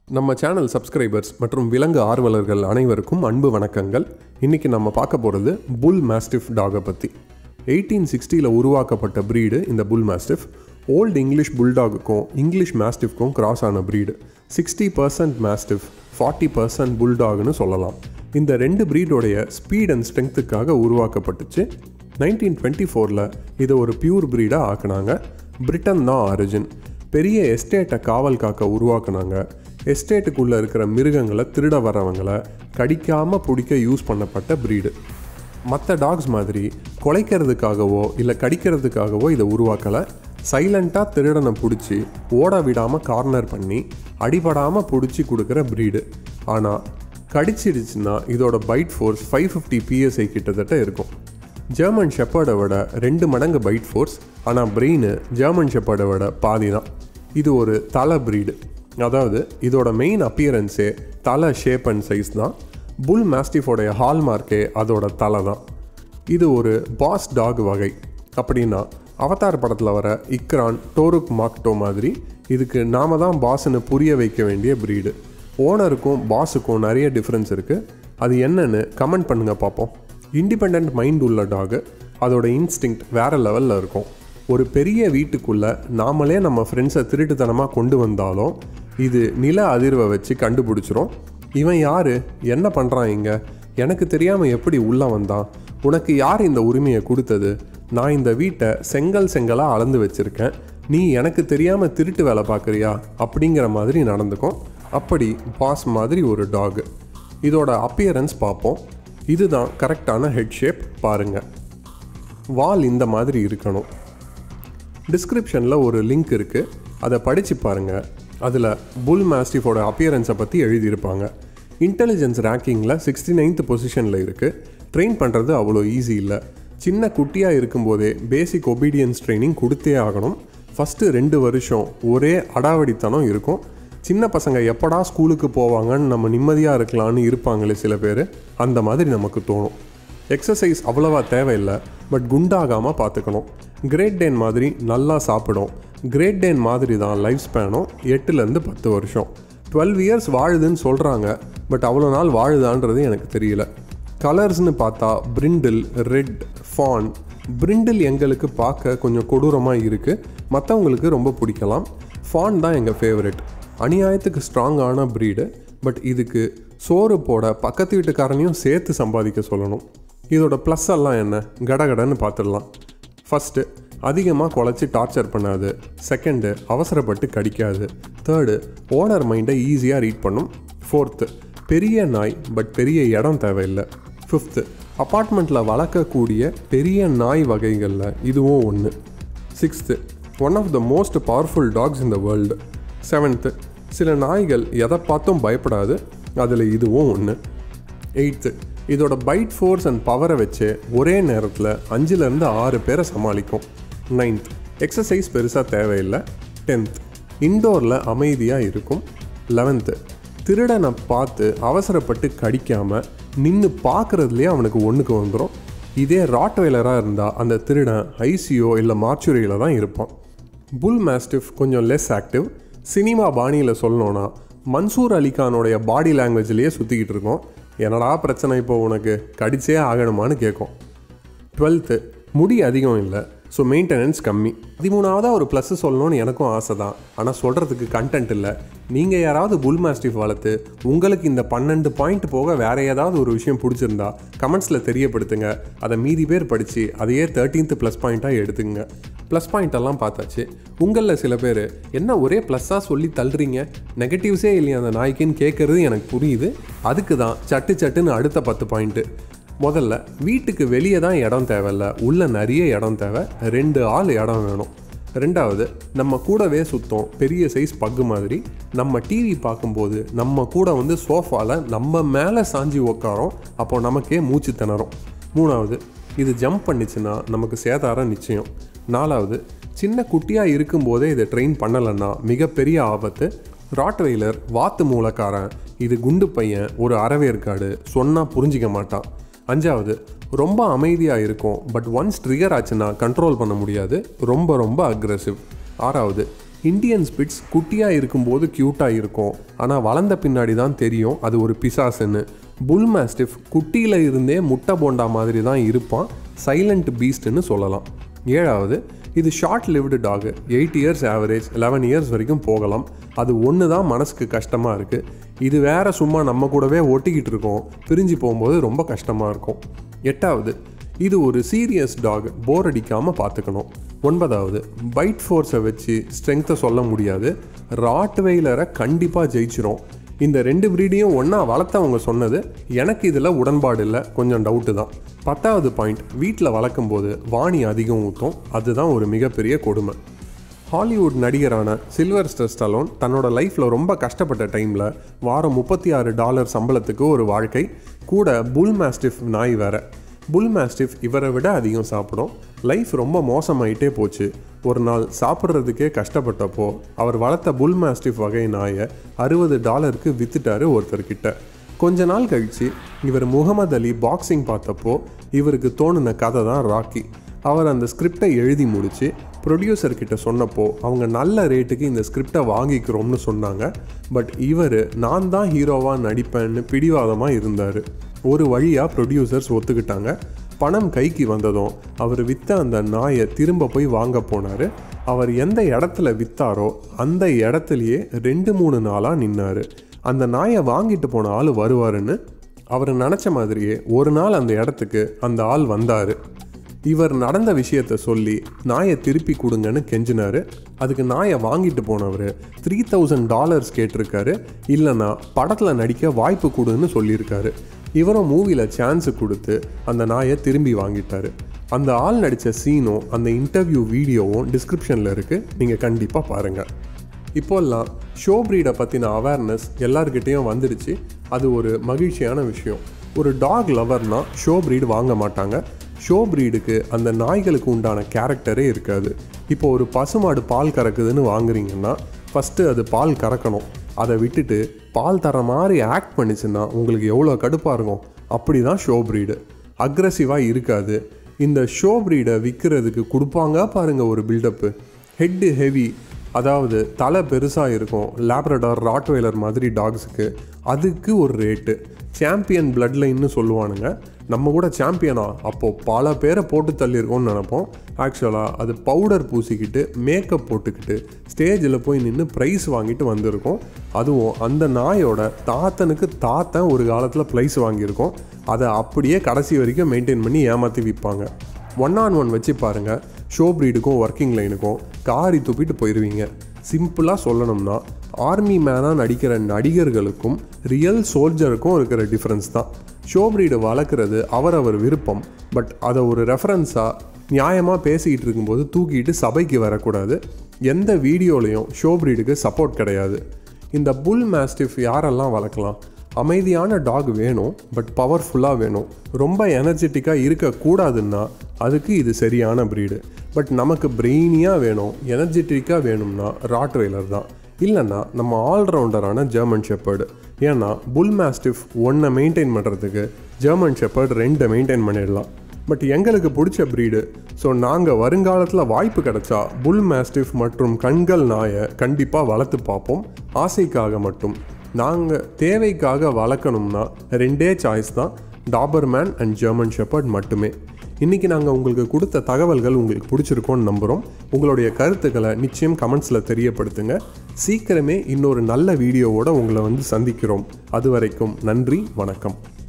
நம்ம channel subscribers மற்றும் விலங்கு ஆர்வலர்கள் அனைவருக்கும் அன்பு வணக்கங்கள் இன்றைக்கி நம்ம பார்க்க போகிறது புல் மாஸ்டிஃப் டாகை பற்றி எயிட்டீன் சிக்ஸ்டியில் உருவாக்கப்பட்ட ப்ரீடு இந்த புல் மாஸ்டிஃப் ஓல்டு இங்கிலீஷ் புல்டாகுக்கும் இங்கிலீஷ் மாஸ்டிஃப்க்கும் கிராஸ் ஆன breed sixty percent mastiff forty percent புல்டாக்னு சொல்லலாம் இந்த ரெண்டு ப்ரீடோடைய ஸ்பீட் அண்ட் ஸ்ட்ரென்த்துக்காக உருவாக்கப்பட்டுச்சு நைன்டீன் டுவெண்ட்டி ஃபோரில் இதை ஒரு பியூர் ப்ரீடாக ஆக்குனாங்க பிரிட்டன் தான் ஆரிஜின் பெரிய எஸ்டேட்டை காவல் காக்க உருவாக்குனாங்க எஸ்டேட்டுக்குள்ளே இருக்கிற மிருகங்களை திருட வரவங்களை கடிக்காமல் பிடிக்க யூஸ் பண்ணப்பட்ட ப்ரீடு மற்ற டாக்ஸ் மாதிரி குலைக்கிறதுக்காகவோ இல்லை கடிக்கிறதுக்காகவோ இதை உருவாக்கலை சைலண்ட்டாக திருடனை பிடிச்சி ஓட விடாமல் கார்னர் பண்ணி அடிபடாமல் பிடிச்சி கொடுக்குற ப்ரீடு ஆனால் கடிச்சிடுச்சுன்னா இதோட bite force five fifty PSI கிட்டத்தட்ட இருக்கும் ஜெர்மன் ஷெப்பர்டை விட ரெண்டு மடங்கு பைட் ஃபோர்ஸ் ஆனால் பிரெயின் ஜெர்மன் ஷெப்பர்டை விட பாதி தான் இது ஒரு தலை ப்ரீடு அதாவது இதோட மெயின் அப்பியரன்ஸே தலை ஷேப் அண்ட் சைஸ் தான் புல் மாஸ்டிஃபோடைய ஹால்மார்க்கே அதோட தலை தான் இது ஒரு பாஸ் டாக் வகை அப்படின்னா அவதார் படத்தில் வர இக்ரான் டோருக் மாக்டோ மாதிரி இதுக்கு நாம தான் பாஸ்ன்னு புரிய வைக்க வேண்டிய ப்ரீடு ஓனருக்கும் பாஸுக்கும் நிறைய டிஃப்ரென்ஸ் இருக்குது அது என்னன்னு கமெண்ட் பண்ணுங்கள் பார்ப்போம் இண்டிபெண்ட் மைண்ட் உள்ள டாகு அதோட இன்ஸ்டிங்க்ட் வேறு லெவலில் இருக்கும் ஒரு பெரிய வீட்டுக்குள்ளே நாமளே நம்ம ஃப்ரெண்ட்ஸை திருட்டுத்தனமாக கொண்டு வந்தாலும் இது நில அதிர்வை வச்சு கண்டுபிடிச்சிரும் இவன் யார் என்ன பண்ணுறான் இங்கே எனக்கு தெரியாமல் எப்படி உள்ளே வந்தான் உனக்கு யார் இந்த உரிமையை கொடுத்தது நான் இந்த வீட்டை செங்கல் செங்கலாக அளந்து வச்சுருக்கேன் நீ எனக்கு தெரியாமல் திருட்டு வேலை பார்க்குறியா அப்படிங்கிற மாதிரி நடந்துக்கும் அப்படி பாஸ் மாதிரி ஒரு டாக் இதோட அப்பியரன்ஸ் பார்ப்போம் இதுதான் கரெக்டான ஹெட் ஷேப் பாருங்கள் வால் இந்த மாதிரி இருக்கணும் டிஸ்கிரிப்ஷனில் ஒரு லிங்க் இருக்குது அதை படித்து பாருங்கள் அதில் புல் மாஸ்டிஃபோட அப்பியரன்ஸை பற்றி எழுதியிருப்பாங்க இன்டெலிஜென்ஸ் ரேங்கிங்கில் சிக்ஸ்டி நைன்த் பொசிஷனில் இருக்குது ட்ரெயின் பண்ணுறது அவ்வளோ ஈஸி இல்லை சின்ன குட்டியாக இருக்கும்போதே பேசிக் ஒபீடியன்ஸ் ட்ரைனிங் கொடுத்தே ஆகணும் ஃபஸ்ட்டு ரெண்டு வருஷம் ஒரே அடாவடித்தனம் இருக்கும் சின்ன பசங்க எப்படா ஸ்கூலுக்கு போவாங்கன்னு நம்ம நிம்மதியாக இருக்கலான்னு இருப்பாங்களே சில பேர் அந்த மாதிரி நமக்கு தோணும் எக்ஸசைஸ் அவ்வளவா தேவையில்லை பட் குண்டாகாமல் பார்த்துக்கணும் கிரேட் டேன் மாதிரி நல்லா சாப்பிடும் கிரேட் டேன் மாதிரி தான் லைஃப் ஸ்பேனும் எட்டுலேருந்து பத்து வருஷம் டுவெல் இயர்ஸ் வாழுதுன்னு சொல்கிறாங்க பட் அவ்வளோ நாள் வாழுதான்றது எனக்கு தெரியல கலர்ஸ்னு பார்த்தா பிரிண்டில் ரெட் ஃபான் பிரிண்டில் எங்களுக்கு பார்க்க கொஞ்சம் கொடூரமாக இருக்குது மற்றவங்களுக்கு ரொம்ப பிடிக்கலாம் ஃபான் தான் எங்கள் ஃபேவரெட் அநியாயத்துக்கு ஸ்ட்ராங்கான ப்ரீடு பட் இதுக்கு சோறு போட பக்கத்து வீட்டுக்காரனையும் சேர்த்து சம்பாதிக்க சொல்லணும் இதோட ப்ளஸ் எல்லாம் என்ன கடகடன்னு பார்த்துடலாம் ஃபஸ்ட்டு அதிகமாக குழச்சி டார்ச்சர் பண்ணாது செகண்டு அவசரப்பட்டு கடிக்காது தேர்டு ஓனர் மைண்டை ஈஸியாக ரீட் பண்ணும் ஃபோர்த்து பெரிய நாய் பட் பெரிய இடம் தேவையில்லை ஃபிஃப்த்து அப்பார்ட்மெண்ட்டில் வளர்க்கக்கூடிய பெரிய நாய் வகைகளில் இதுவும் ஒன்று sixth one of the most powerful dogs in the world seventh சில நாய்கள் எதை பார்த்தும் பயப்படாது அதில் இதுவும் ஒன்று எயித்து இதோட பைட் ஃபோர்ஸ் அண்ட் பவரை வச்சு ஒரே நேரத்தில் அஞ்சுலேருந்து ஆறு பேரை சமாளிக்கும் நைன்த் எக்ஸசைஸ் பெருசாக தேவையில்லை டென்த் இன்டோரில் அமைதியாக இருக்கும் லெவன்த்து திருடனை பார்த்து அவசரப்பட்டு கடிக்காமல் நின்று பார்க்குறதுலேயே அவனுக்கு ஒன்றுக்கு வந்துடும் இதே ராட்வெய்லராக இருந்தால் அந்த திருடன் ஐசியோ இல்லை மார்ச்சுரியில் தான் இருப்பான் புல் மாஸ்டிஃப் கொஞ்சம் லெஸ் ஆக்டிவ் சினிமா பாணியில் சொல்லணுன்னா மன்சூர் அலிகானோடைய பாடி லாங்குவேஜ்லேயே சுற்றிக்கிட்டு இருக்கோம் என்னடா பிரச்சனை இப்போ உனக்கு கடிச்சே ஆகணுமான்னு கேட்கும் டுவெல்த்து முடி அதிகம் இல்லை ஸோ மெயின்டெனன்ஸ் கம்மி பதிமூணாவதாக ஒரு ப்ளஸ் சொல்லணும்னு எனக்கும் ஆசை தான் ஆனால் சொல்கிறதுக்கு கண்டென்ட் இல்லை நீங்கள் யாராவது புல் மாஸ்டிஃப் வளர்த்து உங்களுக்கு இந்த பன்னெண்டு பாயிண்ட் போக வேறு ஏதாவது ஒரு விஷயம் பிடிச்சிருந்தா கமெண்ட்ஸில் தெரியப்படுத்துங்க அதை மீதி பேர் படித்து அதையே தேர்ட்டீன்த் ப்ளஸ் பாயிண்ட்டாக எடுத்துங்க ப்ளஸ் பாயிண்ட் எல்லாம் பார்த்தாச்சு உங்களில் சில பேர் என்ன ஒரே ப்ளஸ்ஸாக சொல்லி தள்ளுறீங்க நெகட்டிவ்ஸே இல்லையா அந்த நாய்க்குன்னு கேட்குறது எனக்கு புரியுது அதுக்கு தான் சட்டு சட்டுன்னு அடுத்த பத்து பாயிண்ட்டு முதல்ல வீட்டுக்கு வெளியே தான் இடம் தேவையில்ல உள்ள நிறைய இடம் தேவை ரெண்டு ஆள் இடம் வேணும் ரெண்டாவது நம்ம கூடவே சுத்தம் பெரிய சைஸ் பக்கு மாதிரி நம்ம டிவி பார்க்கும்போது நம்ம கூட வந்து சோஃபாவில் நம்ம மேலே சாஞ்சி உக்காரோம் அப்போ நமக்கே மூச்சு திணறும் மூணாவது இது ஜம்ப் பண்ணிச்சுன்னா நமக்கு சேதாரம் நிச்சயம் நாலாவது சின்ன குட்டியாக இருக்கும்போதே இதை ட்ரெயின் பண்ணலைன்னா மிகப்பெரிய ஆபத்து ராட்வெய்லர் வாத்து மூலக்காரன் இது குண்டு பையன் ஒரு அறவேற்காடு சொன்னால் புரிஞ்சிக்க மாட்டான் அஞ்சாவது ரொம்ப அமைதியாக இருக்கும் பட் ஒன்ஸ் ட்ரிகர் ஆச்சுன்னா கண்ட்ரோல் பண்ண முடியாது ரொம்ப ரொம்ப அக்ரெசிவ் ஆறாவது இந்தியன் ஸ்பிட்ஸ் குட்டியாக இருக்கும்போது க்யூட்டாக இருக்கும் ஆனால் வளர்ந்த பின்னாடி தான் தெரியும் அது ஒரு பிசாசுன்னு புல் மாஸ்டிஃப் குட்டியில் இருந்தே முட்டை போண்டா மாதிரி தான் இருப்பான் சைலண்ட் பீஸ்ட்னு சொல்லலாம் ஏழாவது இது short lived dog eight years average eleven years வரைக்கும் போகலாம் அது ஒன்று தான் மனசுக்கு கஷ்டமாக இருக்குது இது வேற சும்மா நம்ம கூடவே ஒட்டிக்கிட்டு இருக்கோம் பிரிஞ்சு போகும்போது ரொம்ப கஷ்டமாக இருக்கும் எட்டாவது இது ஒரு சீரியஸ் டாக் போர் அடிக்காமல் பார்த்துக்கணும் ஒன்பதாவது பைட் ஃபோர்ஸை வச்சு ஸ்ட்ரென்த்தை சொல்ல முடியாது ராட் வெயிலரை கண்டிப்பாக ஜெயிச்சிரும் இந்த ரெண்டு ப்ரீடையும் ஒன்றா வளர்த்தவங்க சொன்னது எனக்கு இதில் உடன்பாடு இல்லை கொஞ்சம் டவுட்டு தான் பத்தாவது பாயிண்ட் வீட்டில் வளர்க்கும்போது வாணி அதிகம் ஊற்றும் அதுதான் ஒரு மிகப்பெரிய கொடுமை ஹாலிவுட் நடிகரான சில்வர் ஸ்டர் ஸ்டலோன் தன்னோட லைஃப்பில் ரொம்ப கஷ்டப்பட்ட டைமில் வாரம் முப்பத்தி ஆறு டாலர் சம்பளத்துக்கு ஒரு வாழ்க்கை கூட புல் மாஸ்டிஃப் நாய் வேற புல் மாஸ்டிஃப் இவரை விட அதிகம் சாப்பிடும் லைஃப் ரொம்ப மோசமாயிட்டே போச்சு ஒரு நாள் சாப்பிட்றதுக்கே கஷ்டப்பட்டப்போ அவர் வளர்த்த புல் மாஸ்டிஃப் வகை நாயை அறுபது டாலருக்கு வித்துட்டாரு ஒருத்தர்கிட்ட கொஞ்ச நாள் கழித்து இவர் முகமது அலி பாக்ஸிங் பார்த்தப்போ இவருக்கு தோணுன கதை தான் ராக்கி அவர் அந்த ஸ்கிரிப்டை எழுதி முடித்து ப்ரொடியூசர் கிட்ட சொன்னப்போ அவங்க நல்ல ரேட்டுக்கு இந்த ஸ்கிரிப்டை வாங்கிக்கிறோம்னு சொன்னாங்க பட் இவர் நான் தான் ஹீரோவாக நடிப்பேன்னு பிடிவாதமாக இருந்தார் ஒரு வழியாக ப்ரொடியூசர்ஸ் ஒத்துக்கிட்டாங்க பணம் கைக்கு வந்ததும் அவர் விற்ற அந்த நாயை திரும்ப போய் வாங்க போனார் அவர் எந்த இடத்துல விற்றாரோ அந்த இடத்துலையே ரெண்டு மூணு நாளாக நின்னார் அந்த நாயை வாங்கிட்டு போன ஆள் வருவாருன்னு அவர் நினச்ச மாதிரியே ஒரு நாள் அந்த இடத்துக்கு அந்த ஆள் வந்தார் இவர் நடந்த விஷயத்த சொல்லி நாயை திருப்பி கொடுங்கன்னு கெஞ்சினாரு அதுக்கு நாயை வாங்கிட்டு போனவர் த்ரீ தௌசண்ட் டாலர்ஸ் கேட்டிருக்காரு இல்லைன்னா படத்தில் நடிக்க வாய்ப்பு கொடுன்னு சொல்லியிருக்காரு இவரும் மூவியில் சான்ஸு கொடுத்து அந்த நாயை திரும்பி வாங்கிட்டாரு அந்த ஆள் நடித்த சீனும் அந்த இன்டர்வியூ வீடியோவும் டிஸ்கிரிப்ஷனில் இருக்குது நீங்கள் கண்டிப்பாக பாருங்கள் இப்போல்லாம் ஷோ ப்ரீடை பற்றின அவேர்னஸ் எல்லார்கிட்டேயும் வந்துடுச்சு அது ஒரு மகிழ்ச்சியான விஷயம் ஒரு டாக் லவர்னா ஷோ ப்ரீடு வாங்க மாட்டாங்க ஷோ ப்ரீடுக்கு அந்த நாய்களுக்கு உண்டான கேரக்டரே இருக்காது இப்போ ஒரு பசுமாடு பால் கறக்குதுன்னு வாங்குறீங்கன்னா ஃபஸ்ட்டு அது பால் கறக்கணும் அதை விட்டுட்டு பால் தர மாதிரி ஆக்ட் பண்ணிச்சுன்னா உங்களுக்கு எவ்வளோ கடுப்பாக இருக்கும் அப்படி தான் ஷோ ப்ரீடு அக்ரஸிவாக இருக்காது இந்த ஷோ ப்ரீடை விற்கிறதுக்கு கொடுப்பாங்க பாருங்கள் ஒரு பில்டப்பு ஹெட்டு ஹெவி அதாவது தலை பெருசாக இருக்கும் லேப்ரடார் ராட்வைலர் மாதிரி டாக்ஸுக்கு அதுக்கு ஒரு ரேட்டு சாம்பியன் பிளட் லைன்னு சொல்லுவானுங்க நம்ம கூட சாம்பியனா அப்போது பல பேரை போட்டு தள்ளியிருக்கோம்னு நினைப்போம் ஆக்சுவலாக அது பவுடர் பூசிக்கிட்டு மேக்கப் போட்டுக்கிட்டு ஸ்டேஜில் போய் நின்று ப்ரைஸ் வாங்கிட்டு வந்திருக்கோம் அதுவும் அந்த நாயோட தாத்தனுக்கு தாத்தன் ஒரு காலத்தில் ப்ரைஸ் வாங்கியிருக்கோம் அதை அப்படியே கடைசி வரைக்கும் மெயின்டைன் பண்ணி ஏமாற்றி விற்பாங்க ஒன் ஆன் ஒன் வச்சு பாருங்கள் ஷோ ப்ரீடுக்கும் ஒர்க்கிங் லைனுக்கும் காரி துப்பிட்டு போயிடுவீங்க சிம்பிளாக சொல்லணும்னா ஆர்மி மேனாக நடிக்கிற நடிகர்களுக்கும் ரியல் சோல்ஜருக்கும் இருக்கிற டிஃப்ரென்ஸ் தான் ஷோ ப்ரீடு வளர்க்குறது அவரவர் விருப்பம் பட் அதை ஒரு ரெஃபரன்ஸாக நியாயமாக பேசிக்கிட்டு இருக்கும்போது தூக்கிட்டு சபைக்கு வரக்கூடாது எந்த வீடியோலையும் ஷோ ப்ரீடுக்கு சப்போர்ட் கிடையாது இந்த புல் மாஸ்டிஃப் யாரெல்லாம் வளர்க்கலாம் அமைதியான டாக் வேணும் பட் பவர்ஃபுல்லாக வேணும் ரொம்ப எனர்ஜெட்டிக்காக இருக்கக்கூடாதுன்னா அதுக்கு இது சரியான ப்ரீடு பட் நமக்கு பிரெயினியாக வேணும் எனர்ஜெட்டிக்காக வேணும்னா ராட்வைலர் தான் இல்லைன்னா நம்ம ஆல்ரவுண்டரான ஜெர்மன் ஷெப்பர்டு ஏன்னா புல் மாஸ்டிஃப் ஒன்றை மெயின்டைன் பண்ணுறதுக்கு ஜெர்மன் ஷெப்பர்ட் ரெண்டை மெயின்டைன் பண்ணிடலாம் பட் எங்களுக்கு பிடிச்ச ப்ரீடு ஸோ நாங்கள் வருங்காலத்தில் வாய்ப்பு கிடைச்சா புல் மாஸ்டிஃப் மற்றும் கண்கள் நாயை கண்டிப்பாக வளர்த்து பார்ப்போம் ஆசைக்காக மட்டும் நாங்கள் தேவைக்காக வளர்க்கணும்னா ரெண்டே சாய்ஸ் தான் டாபர்மேன் அண்ட் ஜெர்மன் ஷெப்பர்ட் மட்டுமே இன்றைக்கி நாங்கள் உங்களுக்கு கொடுத்த தகவல்கள் உங்களுக்கு பிடிச்சிருக்கோன்னு நம்புகிறோம் உங்களுடைய கருத்துக்களை நிச்சயம் கமெண்ட்ஸில் தெரியப்படுத்துங்க சீக்கிரமே இன்னொரு நல்ல வீடியோவோட உங்களை வந்து சந்திக்கிறோம் அது வரைக்கும் நன்றி வணக்கம்